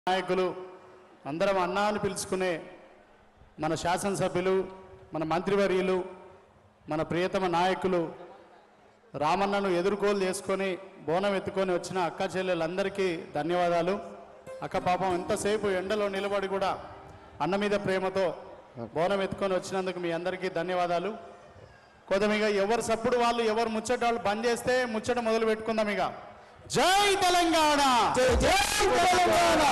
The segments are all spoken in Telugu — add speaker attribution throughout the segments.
Speaker 1: నాయకులు అందరం అన్నా అని పిలుచుకునే మన శాసనసభ్యులు మన మంత్రివర్యులు మన ప్రియతమ నాయకులు రామన్నను ఎదుర్కోలు చేసుకొని బోనం ఎత్తుకొని వచ్చిన అక్క చెల్లెలందరికీ ధన్యవాదాలు అక్క పాపం ఎంతసేపు ఎండలో నిలబడి కూడా అన్న మీద ప్రేమతో బోనం ఎత్తుకొని వచ్చినందుకు మీ అందరికీ ధన్యవాదాలు కొద్దిగా ఎవరు సప్పుడు వాళ్ళు ఎవరు ముచ్చట వాళ్ళు బంద్ చేస్తే ముచ్చట మొదలు పెట్టుకుందాం ఇక జై తెలంగాణ జై తెలంగాణ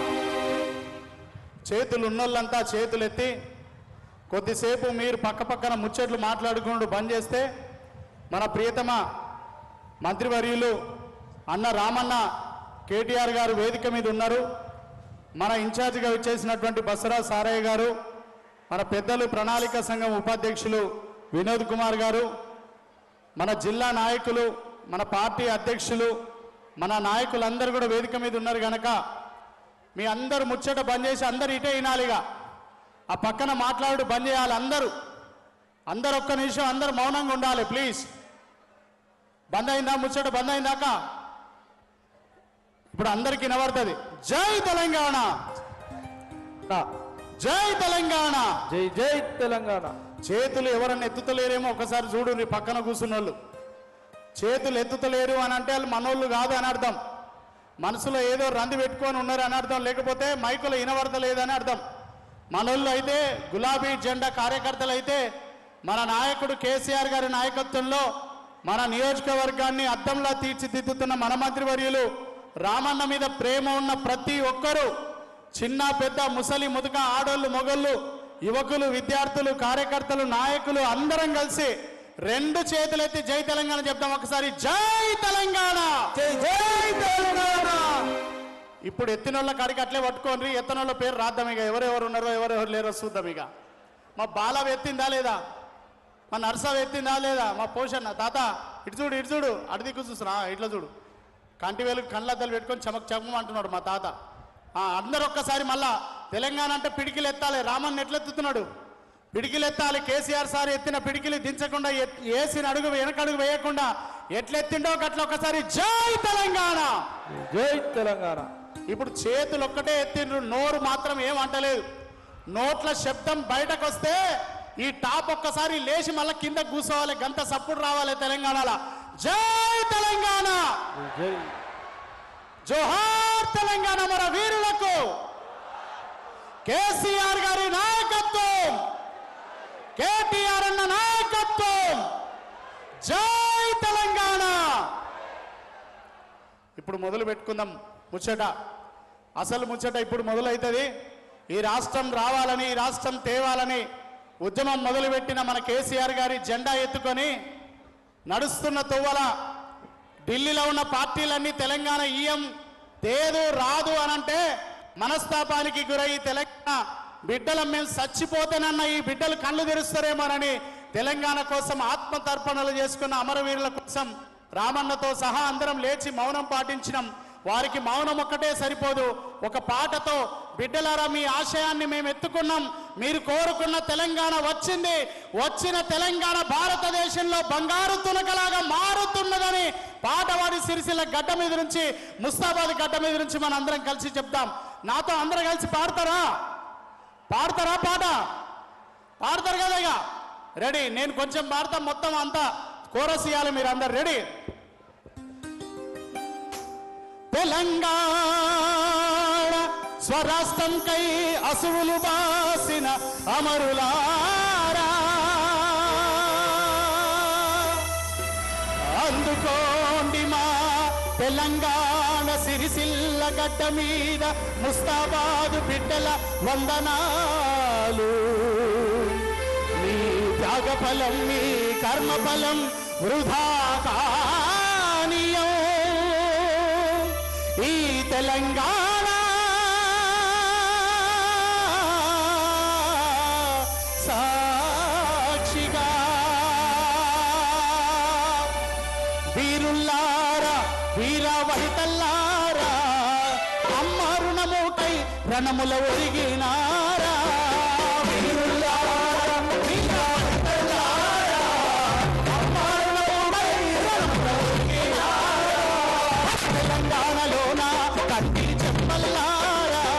Speaker 1: చేతులు ఉన్నోళ్ళంతా చేతులు ఎత్తి కొద్దిసేపు మీరు పక్క పక్కన ముచ్చట్లు మాట్లాడుకుంటూ బంద్ చేస్తే మన ప్రియతమ మంత్రివర్యులు అన్న రామన్న కేటీఆర్ గారు వేదిక మీద ఉన్నారు మన ఇన్ఛార్జిగా వచ్చేసినటువంటి బసరాజ్ సారయ్య గారు మన పెద్దలు ప్రణాళిక సంఘం ఉపాధ్యక్షులు వినోద్ కుమార్ గారు మన జిల్లా నాయకులు మన పార్టీ అధ్యక్షులు మన నాయకులందరూ కూడా వేదిక మీద ఉన్నారు కనుక మీ అందరు ముచ్చట బంద్ చేసి అందరు ఇటే వినాలిగా ఆ పక్కన మాట్లాడు బంద్ చేయాలి అందరూ అందరు ఒక్క నిమిషం అందరు మౌనంగా ఉండాలి ప్లీజ్ బంద్ అయిందా ముచ్చట బంద్ అయిందాక ఇప్పుడు అందరికి వినబడుతుంది జై తెలంగాణ జై తెలంగాణ
Speaker 2: జై జై తెలంగాణ
Speaker 1: చేతులు ఎవరన్నా ఎత్తుతలేరేమో ఒకసారి చూడు నీ పక్కన కూర్చున్న వాళ్ళు చేతులు ఎత్తుతలేరు అని అంటే వాళ్ళు మనోళ్ళు కాదు అని అర్థం మనసులో ఏదో రంది పెట్టుకొని ఉన్నారు అని అర్థం లేకపోతే మైకులో వినబడతలేదని అర్థం మనోళ్ళు అయితే గులాబీ జెండా కార్యకర్తలు అయితే మన నాయకుడు కేసీఆర్ గారి నాయకత్వంలో మన నియోజకవర్గాన్ని అద్దంలా తీర్చిదిద్దుతున్న మన మంత్రివర్యులు రామన్న మీద ప్రేమ ఉన్న ప్రతి ఒక్కరూ చిన్న పెద్ద ముసలి ముదుక ఆడోళ్ళు మొగళ్ళు యువకులు విద్యార్థులు కార్యకర్తలు నాయకులు అందరం కలిసి రెండు చేతులెత్తి జై తెలంగాణ చెప్తాం ఒకసారి జై తెలంగాణ
Speaker 2: జై జై తెలంగాణ
Speaker 1: ఇప్పుడు ఎత్తినోళ్ళ కాడికి అట్లే పట్టుకోండి ఎత్తనోళ్ళ పేరు రాద్దాం ఇక ఎవరెవరు ఉన్నారో ఎవరెవరు లేరో చూద్దాం ఇక మా బాలవ ఎత్తిందా లేదా మా నర్సవ ఎత్తిందా లేదా మా పోషన్న తాత ఇటు చూడు ఇటు చూడు అటు దిక్కు చూస్తున్నా ఇట్లా చూడు కంటి వేలు కళ్ళద్దలు పెట్టుకొని చమక్ చమకం అంటున్నాడు మా తాత ఆ, అందరూ ఒక్కసారి మళ్ళా తెలంగాణ అంటే పిడికిలు ఎత్తాలి రామన్ ఎట్లెత్తుతున్నాడు పిడికిలు ఎత్తాలి కేసీఆర్ సార్ ఎత్తిన పిడికిలు దించకుండా ఎత్- వేసిన అడుగు వెనకడుగు వేయకుండా ఎట్లెత్తిండో గట్ల ఒకసారి జై తెలంగాణ
Speaker 2: జై తెలంగాణ
Speaker 1: ఇప్పుడు చేతులు ఒక్కటే ఎత్తిండ్రు నోరు మాత్రం ఏం అంటలేదు నోట్ల శబ్దం బయటకు వస్తే ఈ టాప్ ఒక్కసారి లేచి మళ్ళీ కింద కూర్చోవాలి గంత సప్పుడు రావాలి తెలంగాణలో జై తెలంగాణ
Speaker 2: జై
Speaker 1: జోహార్ తెలంగాణ మన వీరులకు కేసీఆర్ గారి నాయకత్వం కేటీఆర్ అన్న నాయకత్వం జై తెలంగాణ ఇప్పుడు మొదలు పెట్టుకుందాం ముచ్చట అసలు ముచ్చట ఇప్పుడు మొదలవుతుంది ఈ రాష్ట్రం రావాలని ఈ రాష్ట్రం తేవాలని ఉద్యమం మొదలుపెట్టిన మన కేసీఆర్ గారి జెండా ఎత్తుకొని నడుస్తున్న తొవ్వల ఢిల్లీలో ఉన్న పార్టీలన్నీ తెలంగాణ ఈఎం తేదు రాదు అనంటే మనస్తాపానికి గురై తెలంగాణ బిడ్డల మేము చచ్చిపోతేనన్న ఈ బిడ్డలు కళ్ళు తెరుస్తారేమోనని తెలంగాణ కోసం ఆత్మతర్పణలు చేసుకున్న అమరవీరుల కోసం రామన్నతో సహా అందరం లేచి మౌనం పాటించినాం వారికి మౌనం ఒక్కటే సరిపోదు ఒక పాటతో బిడ్డలారా మీ ఆశయాన్ని మేము ఎత్తుకున్నాం మీరు కోరుకున్న తెలంగాణ వచ్చింది వచ్చిన తెలంగాణ భారతదేశంలో బంగారు తునకలాగా మారుతున్నదని పాటవాడి సిరిసిల్ల గడ్డ మీద నుంచి ముస్తాబాద్ గడ్డ మీద నుంచి మన అందరం కలిసి చెప్తాం నాతో అందరం కలిసి పాడతారా పాడతారా పాట పాడతారు కదా ఇక రెడీ నేను కొంచెం పాడతా మొత్తం అంతా కోరస్ ఇవ్వాలి మీరు అందరు రెడీ తెలంగాణ స్వరాష్ట్రం కై అసువులు బాసిన అమరులారా అందుకోండి మా తెలంగాణ సిరిసిల్ల గడ్డ మీద ముస్తాబాదు బిడ్డల వందనాలు మీ త్యాగఫలం మీ కర్మఫలం వృధా కానీయం ఈ తెలంగాణ సాక్షిగా వీరుల్లారా వీర వహితల్లారా అమ్మ రుణమూటై రణముల ఒరిగినారా వీరుల్లారా వీర వహితల్లారా, అమ్మ రుణమూటై రణముల ఒరిగినారా. తెలంగాణలోన కంటి చెప్పల్లారా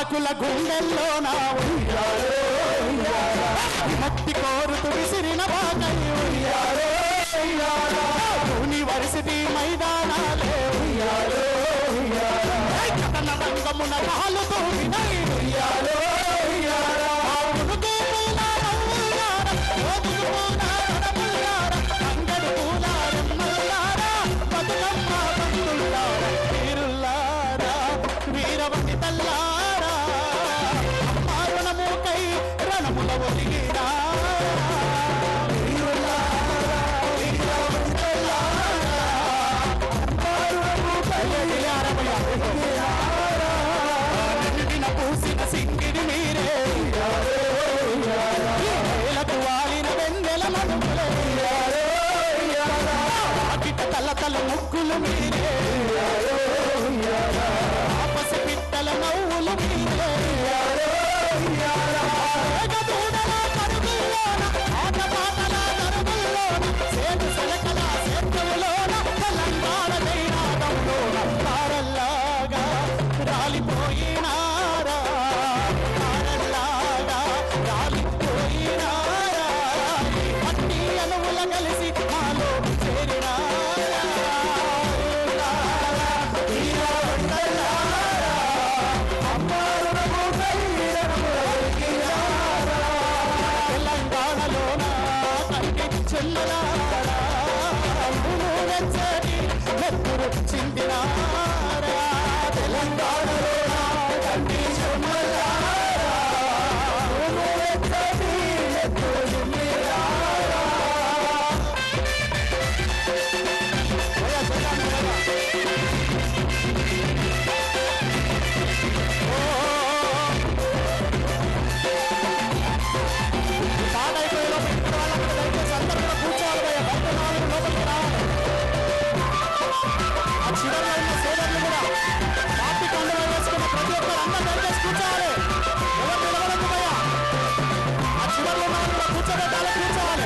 Speaker 1: పాలకుల గుండెల్లో నా ఉయ్యాలో విముక్తి కోరుతూ విసిరిన బాకై ఉయ్యాలో యూనివర్సిటీ మైదానాలే ఉయ్యాలో కథన రంగమున కాలుతూ వినై ఉయ్యాలో ఆ ఉడుకు పూలారం ఉయ్యార, ఓదుగు పూలార ముల్లార, అంగడి పూలారం మల్లార, బతుకమ్మ బంతుల్లార, వీరుల్లారా, వీరవతి తల్లారా, మారుణముకై రణముల ఒదిగిరా. వీరుల్లారా, వీరవతి తల్లారా, మారుణముకై రణముల ఒదిగిరా. నిండిన పూసిన సింగిడి మీరే వేలకు వాలిన వెన్నెల మడుగులే అకిట తల తల ముక్కులు మీరే ఆపసి పిట్టల నవ్వులు మీరే ఏకదూడల పరుగుల్లోన, ఆటపాటల దరుగుల్లోన, సేటు సెలకల సేతువులోన, తెలంగాణ జైనాదంలోన, తారల్లాగా రాలిపోయినారా తారల్లాగా రాలిపోయినారా ఈ మట్టి అణువుల కలిసి మాలో చేరినారా వీరవందలారా, అమ్మారునకు కైరములొలికినారా. తెలంగాణలోన కంటి చెల్లలారా ఊరు వెచ్చని నెత్తురు చిందినారా తెలంగాణలోన కంటి చెల్లలారా ఊరు వెచ్చని నెత్తురు చిందినారా ఓయా తెలంగాణ పాట అయిపోయే లోపల ఇక్కడ వాళ్ళక్కడ దయచేసి అందరూ కూడా కూర్చోవాలి భయ్యా. బయట నాలుగు లోపలికి రావాలి. ఆ చివరిలో ఉన్న సోదరులు కూడా పార్టీ కండువా వేసుకున్న ప్రతి ఒక్కరు అందరూ దయచేసి కూర్చోవాలి. ఎవరు నిలబడొద్దు భయ్యా. ఆ చివరిలో ఉన్న వాళ్ళు కూడా కూర్చోబెట్టాలి, కూర్చోవాలి.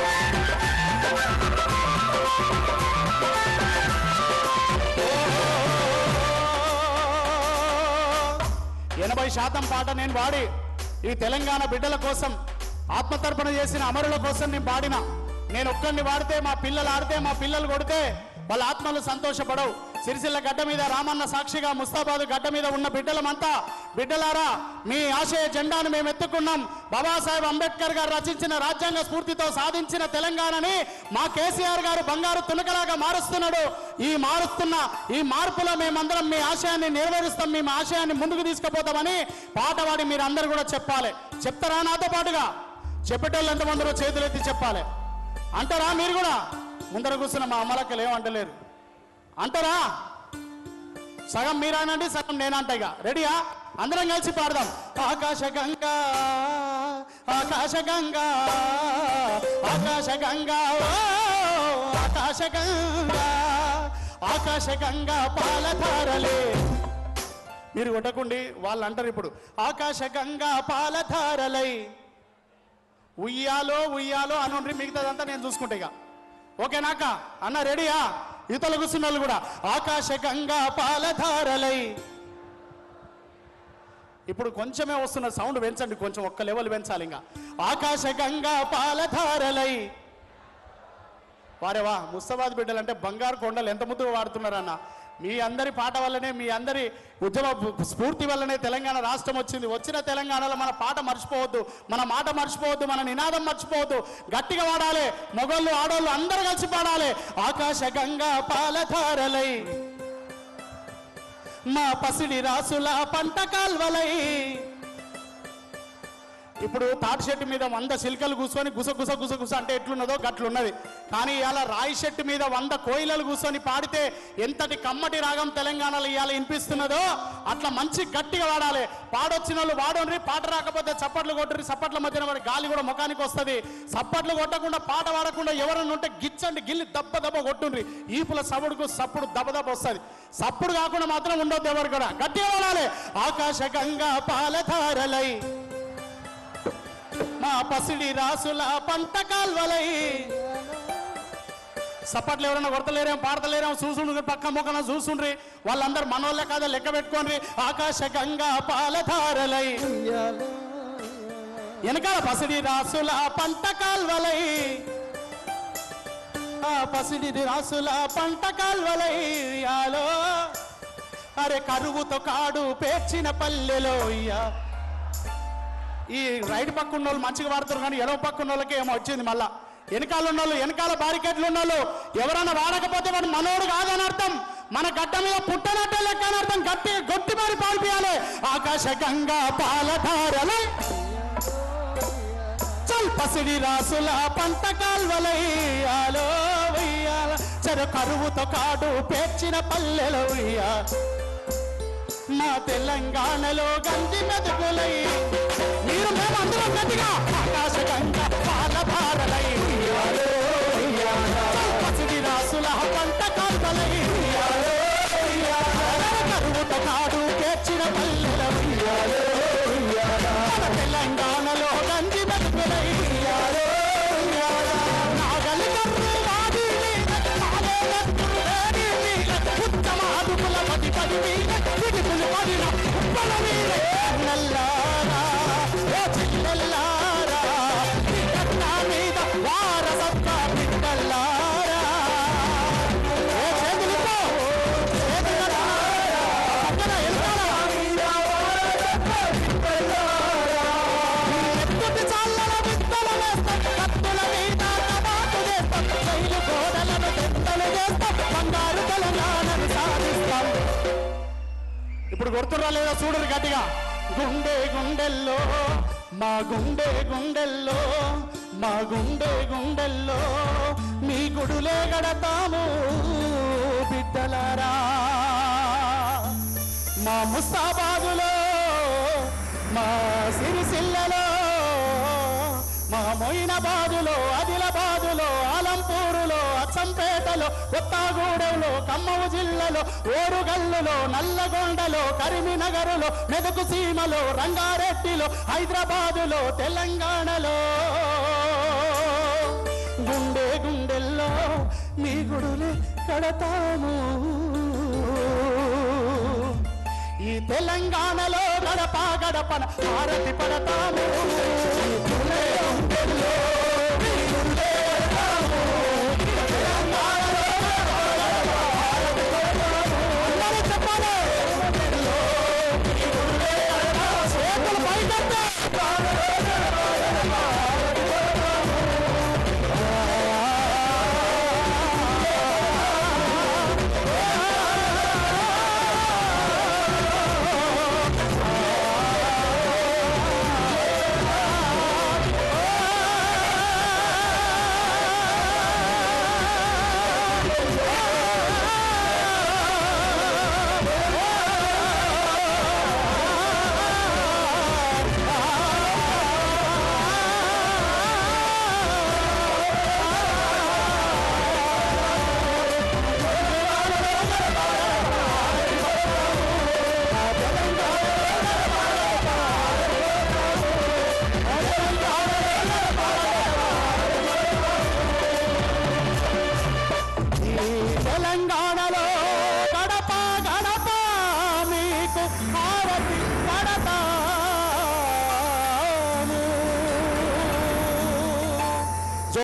Speaker 1: ఎనభై శాతం పాట నేను వాడి ఈ తెలంగాణ బిడ్డల కోసం ఆత్మతర్పణ చేసిన అమరుల కోసం నేను పాడిన నేను ఒక్కడిని వాడితే మా పిల్లలు ఆడితే మా పిల్లలు కొడితే వాళ్ళ ఆత్మలు సంతోషపడవు సిరిసిల్ల గడ్డ మీద రామన్న సాక్షిగా ముస్తాబాద్ గడ్డ మీద ఉన్న బిడ్డలమంతా బిడ్డలారా మీ ఆశయ జెండాను మేము ఎత్తుకున్నాం బాబాసాహెబ్ అంబేద్కర్ గారు రచించిన రాజ్యాంగ స్ఫూర్తితో సాధించిన తెలంగాణని మా కేసీఆర్ గారు బంగారు తునకలాగా మారుస్తున్నాడు ఈ మారుస్తున్న ఈ మార్పులో మేమందరం మీ ఆశయాన్ని నెరవేరుస్తాం మీ ఆశయాన్ని ముందుకు తీసుకుపోతామని పాట పాడి మీరు అందరు కూడా చెప్పాలి చెప్తారా నాతో పాటుగా చెప్పేటోళ్ళు ఎంతమందిలో చేతులెత్తి చెప్పాలి అంటారా మీరు కూడా ముందర కూర్చున్న మా అమ్మలక్కలు ఏమంటలేరు అంటారా సగం మీరానండి సగం నేనంట ఇక రెడీయా అందరం కలిసి పాడదాం ఆకాశ గంగా ఆకాశ గంగా ఆకాశ గంగా ఓ, ఆకాశ గంగా ఆకాశ గంగా పాలధారలే మీరు కొట్టకుండి వాళ్ళు అంటారు ఇప్పుడు ఆకాశ గంగా పాలధారలై ఉయ్యాలో ఉయ్యాలో అనుండ్రి మిగతాదంతా నేను చూసుకుంటా ఇక ఓకేనాక అన్న రెడీయా ఇతల కూర్చున్న వాళ్ళు కూడా ఆకాశ గంగా పాలధారలై ఇప్పుడు కొంచెమే వస్తున్న సౌండ్ పెంచండి కొంచెం ఒక్క లెవెల్ పెంచాలి ఇంకా ఆకాశ గంగా పాలధారలై వారేవా ముస్తాబాద్ బిడ్డలు అంటే బంగారు కొండలు ఎంత ముద్దుగా వాడుతున్నారన్న మీ అందరి పాట వల్లనే మీ అందరి ఉద్యమ స్ఫూర్తి వల్లనే తెలంగాణ రాష్ట్రం వచ్చింది వచ్చిన తెలంగాణలో మన పాట మర్చిపోవద్దు మన మాట మర్చిపోవద్దు మన నినాదం మర్చిపోవద్దు గట్టిగా వాడాలి మొగళ్ళు ఆడోళ్ళు అందరూ కలిసి పాడాలి ఆకాశ గంగా పాలధారలై మా పసిడి రాసుల పంట కాల్వలై ఇప్పుడు తాటి చెట్టు మీద వంద చిలుకలు కూర్చొని గుస గుస గుస గుస అంటే ఎట్లున్నదో గట్లున్నది కానీ ఇవాళ రాయి చెట్టు మీద వంద కోయిలలు కూర్చొని పాడితే ఎంతటి కమ్మటి రాగం తెలంగాణలో ఇవాళ వినిపిస్తున్నదో అట్లా మంచి గట్టిగా వాడాలి పాడొచ్చిన వాళ్ళు వాడండి పాట రాకపోతే చప్పట్లు కొట్టరి చప్పట్ల మధ్యన వాడి గాలి కూడా ముఖానికి వస్తుంది చప్పట్లు కొట్టకుండా పాట పాడకుండా ఎవరన్నా ఉంటే గిచ్చండి గిల్లి దెబ్బ దెబ్బ కొట్టుండ్రి ఈపుల సవుడుకు సప్పుడు దెబ్బ దెబ్బ వస్తుంది సప్పుడు కాకుండా మాత్రం ఉండొద్దు ఎవరు కూడా గట్టిగా వాడాలి ఆకాశ గంగా పాలధారలై మా పసిడి రాసుల పంట కాల్వలై సప్పట్లు ఎవరైనా కొడతలేరేమో పాడతలేరేమో చూసుండ్రి పక్క ముఖన చూసుండ్రి వాళ్ళందరూ మనోళ్ళే కాదా లెక్క పెట్టుకోండి ఆకాశ గంగా పాలధారలై వెనకాల పసిడి రాసుల పంట కాల్వలై ఆ పసిడి రాసుల పంట కాల్వలై ఇయ్యాలో అరే కరువుతో కాడు పేర్చిన పల్లెలో ఇయ్యా ఈ రైట్ పక్క ఉన్న వాళ్ళు మంచిగా వాడుతారు కానీ ఎడవ పక్క ఉన్న వాళ్ళకి ఏమో వచ్చింది మళ్ళా వెనకాల ఉన్న వాళ్ళు వెనకాల బారికేట్లు ఉన్న వాళ్ళు ఎవరైనా వాడకపోతే వాడు మనోడు కాదని అర్థం మన గడ్డ మీద పుట్టనట్టే లెక్క అని అర్థం గట్టి గొట్టి మరి పాల్పియాలి ఆకాశ గంగా పాలధారలై చల్ పసిడి రాసుల పంట కాల్వలయ్యాలో వెయ్యాల చెర కరువుతో కాడు పేర్చిన పల్లెలో వెయ్యా మా తెలంగాణలో గంజి మెతుకులై మీరు మేము అందరం గట్టిగా ఆకాశ గంగ పాల భారలై ఉయ్యాలో, ఉయ్యాల. పసిడి రాసుల పంట కాల్వలై ఉయ్యాలో, ఉయ్యాల. కరువుతో కాడు పేర్చిన పల్లెల ఉయ్యాలో, ఉయ్యాల. మన తెలంగాణలో గంజి మెతుకులై ఉయ్యాలో, ఉయ్యాల. నాగలి కర్రు వాడి మీద, నాగలి కర్రు వేడి మీద, ఉత్తమ అదుపుల పది పది మీద, పిడుగులు పడిన ఉప్పల మీద. నల్లారా, ఓ చిల్లెల్లారా, ఈ గడ్డ మీద వారసత్వ బిడ్డల్లారా. ఏ చేతులతో, చేతులతో, పక్కన ఎత్తుటి చాళ్ళల విత్తలు వేస్తాం, కత్తుల మీద కబాటు చేస్తాం, జైలు గోడలను దెంతలు చేస్తాం, బంగారు తెలంగాణను సాధిస్తాం ఇప్పుడు గుర్తురా లేదా చూడరు గట్టిగా గుండె గుండెల్లో మా గుండె గుండెల్లో మా గుండె గుండెల్లో మీ గుడులే గడతాము బిడ్డలారా మా ముస్తాబాదులో మా సిరిసిల్లలో మా మొయినాబాదులో ఆదిలాబాదులో ఆలంపూరులో అచ్చంపేటలో కొత్తగూడెంలో ఖమ్మం జిల్లాలో ఓరుగల్లులో నల్లగొండలో కరీంనగర్లో మెదకు సీమలో రంగారెడ్డిలో హైదరాబాదులో తెలంగాణలో గుండె గుండెల్లో మీ గుడులే కడతాము ఈ తెలంగాణలో గడప గడపన హారతి పడతాము ఈ గుండె గుండెల్లో